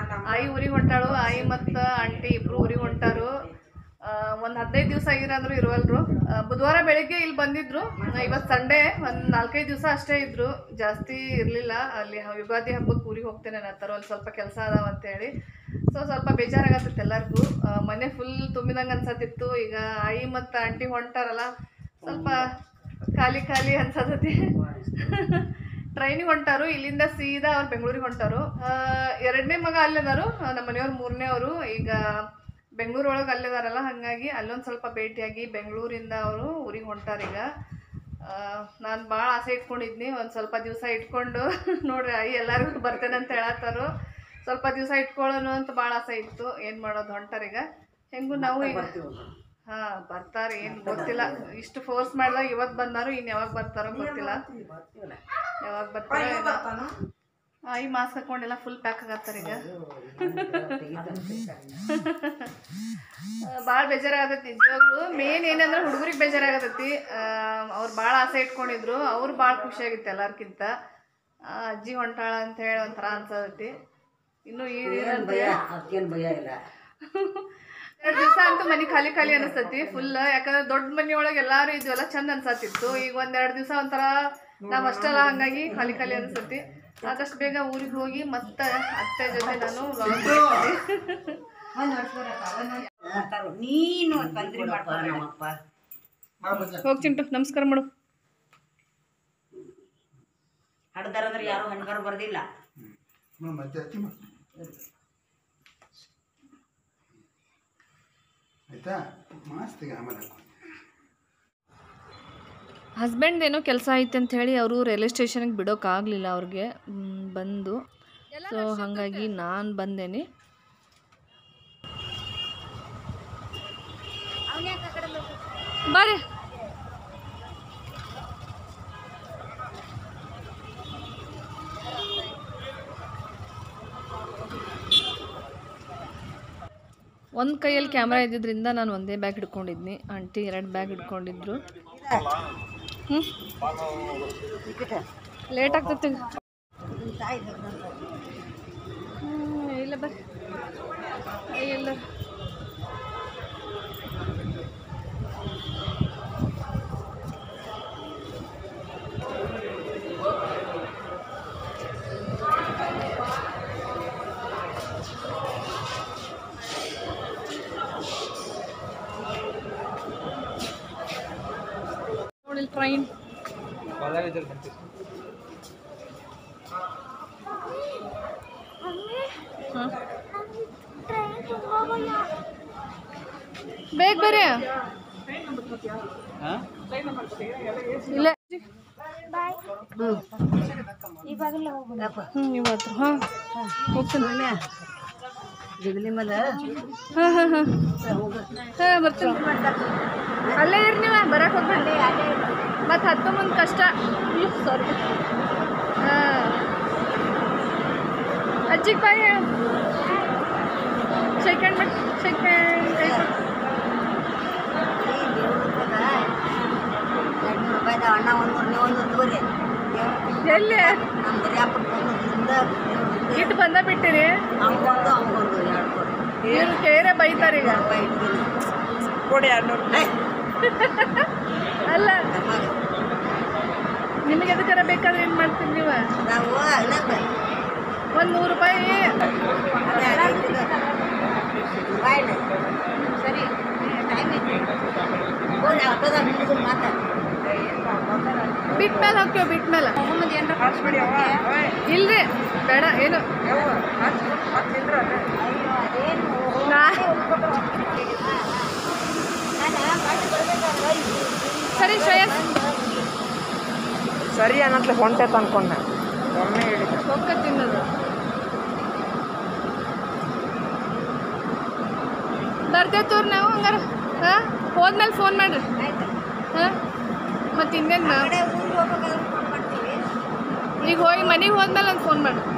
ಆಯಿ ಊರಿಗೆ ಹೊಂಟಾಳು ಆಯಿ ಮತ್ತು ಆಂಟಿ ಇಬ್ರು ಊರಿಗೆ ಹೊಂಟಾರು ಒಂದು ಹದಿನೈದು ದಿವಸ ಆಗಿರಂದ್ರು ಇರುವಲ್ರು ಆ, ಬುಧವಾರ ಬೆಳಿಗ್ಗೆ ಇಲ್ಲಿ ಬಂದಿದ್ರು ಇವತ್ತು ಸಂಡೇ ಒಂದು ನಾಲ್ಕೈದು ದಿವಸ ಅಷ್ಟೇ ಇದ್ರು ಜಾಸ್ತಿ ಇರಲಿಲ್ಲ ಅಲ್ಲಿ ಹ- ಯುಗಾದಿ ಹಬ್ಬಕ್ಕೆ ಊರಿಗೆ ಹೋಗ್ತೇನೆ ಅನ್ನತ್ತಾರು ಅಲ್ಲಿ ಸ್ವಲ್ಪ ಕೆಲಸ ಅದಾವ ಅಂತೇಳಿ ಸೊ ಸ್ವಲ್ಪ ಬೇಜಾರಾಗತ್ತಿತ್ತು ಎಲ್ಲರಿಗೂ ಮನೆ ಫುಲ್ ತುಂಬಿದಂಗೆ ಅನ್ಸತ್ತಿತ್ತು ಈಗ ಆಯಿ ಮತ್ತು ಆಂಟಿ ಹೊಂಟಾರಲ್ಲ ಸ್ವಲ್ಪ ಖಾಲಿ ಖಾಲಿ ಅನ್ಸತೈತಿ ಟ್ರೈನಿಗೆ ಹೊಂಟಾರು ಇಲ್ಲಿಂದ ಸೀದಾ ಅವ್ರು ಬೆಂಗಳೂರಿಗೆ ಹೊಂಟಾರು ಎರಡನೇ ಮಗ ಅಲ್ಲಿದಾರು ನಮ್ಮ ಮನೆಯವ್ರು ಮೂರನೇ ಅವರು ಈಗ ಬೆಂಗಳೂರೊಳಗೆ ಅಲ್ಲಿದಾರಲ್ಲ ಹಾಗಾಗಿ ಅಲ್ಲೊಂದು ಸ್ವಲ್ಪ ಭೇಟಿಯಾಗಿ ಬೆಂಗಳೂರಿಂದ ಅವರು ಊರಿಗೆ ಹೊಂಟಾರ ಈಗ ನಾನು ಭಾಳ ಆಸೆ ಇಟ್ಕೊಂಡಿದ್ನಿ ಒಂದು ಸ್ವಲ್ಪ ದಿವಸ ಇಟ್ಕೊಂಡು ನೋಡ್ರಿ ಐ ಎಲ್ಲರಿಗೂ ಬರ್ತೇನೆ ಅಂತ ಹೇಳತ್ತಾರು ಸ್ವಲ್ಪ ದಿವಸ ಇಟ್ಕೊಳ್ಳೋಣ ಅಂತ ಭಾಳ ಆಸೆ ಇತ್ತು ಏನು ಮಾಡೋದು ಹೊಂಟಾರೀಗ ಹೆಂಗೂ ನಾವು ಈಗ ಹಾ ಬರ್ತಾರೆ ಏನು ಗೊತ್ತಿಲ್ಲ ಇಷ್ಟು ಫೋರ್ಸ್ ಮಾಡಿದಾಗ ಇವತ್ತು ಬಂದಾರು ಇನ್ನು ಯಾವಾಗ ಬರ್ತಾರೋ ಗೊತ್ತಿಲ್ಲ ಯಾವಾಗ ಬರ್ತಾರೋ ಈ ಮಾಸ್ಕ್ ಹಾಕೊಂಡೆಲ್ಲ ಫುಲ್ ಪ್ಯಾಕ್ ಆಗತ್ತಾರ ಈಗ ಭಾಳ ಬೇಜಾರಾಗತೈತಿ ನಿಜವಾಗ್ಲು ಮೇನ್ ಏನಂದ್ರೆ ಹುಡುಗರಿಗೆ ಬೇಜಾರಾಗತೈತಿ ಅವ್ರು ಭಾಳ ಆಸೆ ಇಟ್ಕೊಂಡಿದ್ರು ಅವ್ರು ಭಾಳ ಖುಷಿಯಾಗಿತ್ತು ಎಲ್ಲರ್ಕಿಂತ ಆ, ಅಜ್ಜಿ ಹೊಂಟಾಳ ಅಂತ ಹೇಳಿ ಒಂಥರ ಅನ್ಸತೈತಿ ಇನ್ನು ಈ ಭಯ ಅದಕ್ಕೇನು ಭಯ ಇಲ್ಲ ಎರಡು ದಿವಸ ಅಂತೂ ಮನೆ ಖಾಲಿ ಖಾಲಿ ಅನಿಸ್ತೈತಿ ಫುಲ್ ಯಾಕಂದ್ರೆ ದೊಡ್ಡ ಮನೆ ಒಳಗೆ ಎಲ್ಲಾರು ಇದ್ವೆಲ್ಲ ಚಂದ ಅನ್ಸತ್ತಿತ್ತು ಈಗ ಒಂದೆರಡು ದಿವಸ ಒಂಥರ ನಾವ್ ಅಷ್ಟಲ್ಲ ಹಂಗಾಗಿ ಖಾಲಿ ಖಾಲಿ ಅನಿಸ್ತೈತಿ ಆದಷ್ಟು ಬೇಗ ಊರಿಗೆ ಹೋಗಿ ಮತ್ತೆ ಅತ್ತೆ ಜೊತೆ ನಾನು vlog ಮಾಡ್ತೀನಿ. ನೀನು ತಂದ್ರಿ ನಮ್ಮಪ್ಪ ಹೋಗ್ ಚಿಂಟು ನಮಸ್ಕಾರ ಮಾಡು ಹಡ್ದಾರಂದ್ರೆ ಯಾರು ಹಣ್ಗಾರು ಬರ್ದಿಲ್ಲ ಮತ್ತೆ ಹಚ್ಚಿ ಮಾ. ಆಯ್ತಾ ಮಾಸ್ತಿಗೆ ಆಮೇಲೆ ಹಾಕು. ಹಸ್ಬೆಂಡ್ ಏನೋ ಕೆಲಸ ಐತೆ ಅಂತ ಹೇಳಿ ಅವರು ರೈಲ್ವೆ ಸ್ಟೇಷನ್ಗೆ ಬಿಡೋಕ್ಕಾಗಲಿಲ್ಲ ಅವ್ರಿಗೆ ಮ್, ಬಂದು ಸೊ ಹಾಗಾಗಿ ನಾನು ಬಂದೇನೆ ಬರ್ರಿ ಒಂದು ಕೈಯಲ್ಲಿ ಕ್ಯಾಮ್ರಾ ಇದ್ದಿದ್ದರಿಂದ ನಾನು ಒಂದೇ ಬ್ಯಾಗ್ ಹಿಡ್ಕೊಂಡಿದ್ನಿ ಆಂಟಿ ಎರಡು ಬ್ಯಾಗ್ ಹಿಡ್ಕೊಂಡಿದ್ರು ಹ್ಞೂ ಲೇಟ್ ಆಗ್ತೈತಿ ಹ್ಮ್, ಇಲ್ಲ ಬರ್ರಿ ಏ, ಇಲ್ಲ ನೋಡಿ ಟ್ರೈನ್ ಹಾಂ ಬೇಗ ಬರ್ರಿ ಇಲ್ಲ ಹ್ಞೂ ಇವತ್ತು ಹಾಂ ಹೋಗ್ತೀನಿ ಜಗಲಿ ಮೇಲೆ ಹಾಂ ಹಾಂ ಹಾಂ ಹಾಂ ಬರ್ತೀನಿ ಅಲ್ಲೇ ಇರಿ ನೀವು ಬರಕ್ಕೆ ಹೋಗ್ಬೇಡಿ ಮತ್ತು ಹತ್ತು ಮುಂದೆ ಕಷ್ಟ ಸಾರಿ ಹಾಂ ಅಜ್ಜಿಗೆ ಬಾಯ್ ಸೆಕೆಂಡ್ ಬಿಟ್ಟು ಸೆಕೆಂಡ್ ಎರಡ್ನೂರು ರೂಪಾಯಿದ ಅಣ್ಣ ಒಂದು ನೀವು ಒಂದು ತಗೋರಿ ಎಲ್ಲಿ ನಮ್ಮ ದರ್ಯಾಪುರ ಬಂದ್ರಿಂದ ಇಟ್ಟು ಬಂದ ಬಿಟ್ಟಿರಿ ಅವಂಗೊಂದು ಅವಂಗೊಂದು ಎರಡು ಕೊಡಿ ಇವ್ರು ಕೇರೆ ಬೈತಾರೆ ಈಗ ರೂಪಾಯಿ ಇಟ್ಕೊಂಡು ಕೊಡಿ ಎರಡ್ನೂರು ಅಲ್ಲ ನಿಮಗೆ ಎದಕ್ಕಾರ ಬೇಕಾದ್ರೆ ಏನು ಮಾಡ್ತೀರಿ ನೀವು ನಾವು ಇನ್ನೊಂದು ಒಂದು ನೂರು ರೂಪಾಯಿ ಅದೇ ಅದೇ ಇದು. ಬಾಯ್ಲೆ. ಸರಿ ಟೈಮ್ ಐತಿ ಹೋಗಿ ಆಟೋದಾಗ ನಿಂತ್ಕೊಂಡು ಮಾತಾಡು ಬಿಟ್ ಮೇಲೆ ಹಾಕ್ತೀವಿ ಬಿಟ್ ಮೇಲೆ ಇಲ್ರಿ ಬೇಡ ಏನು ನಾ ಸರಿ ಶ್ರೇಯಸ್ ಸರಿ ಅನ್ನತ್ಲೆ ಹೊಂಟೈತೆ ಅನ್ಕೊಂಡೆ ಒಮ್ಮೆ ಹೇಳಿದೆ ಒಕ್ಕ ತಿನ್ನೋದು ಬರ್ತೇವೆ ತೋರ್ ನಾವು ಹಂಗಾರ ಹಾಂ ಹೋದ್ಮೇಲೆ ಫೋನ್ ಮಾಡ್ರಿ ಹಾಂ ಮತ್ತು ಇನ್ನೇನು ಊರಿಗೆ ಹೋಗ್ಬೇಕಾದ್ರೆ ಫೋನ್ ಮಾಡ್ತೀವಿ ಈಗ ಹೋಗಿ ಮನೆಗೆ ಹೋದ್ಮೇಲೆ ಒಂದು ಫೋನ್ ಮಾಡ್ರಿ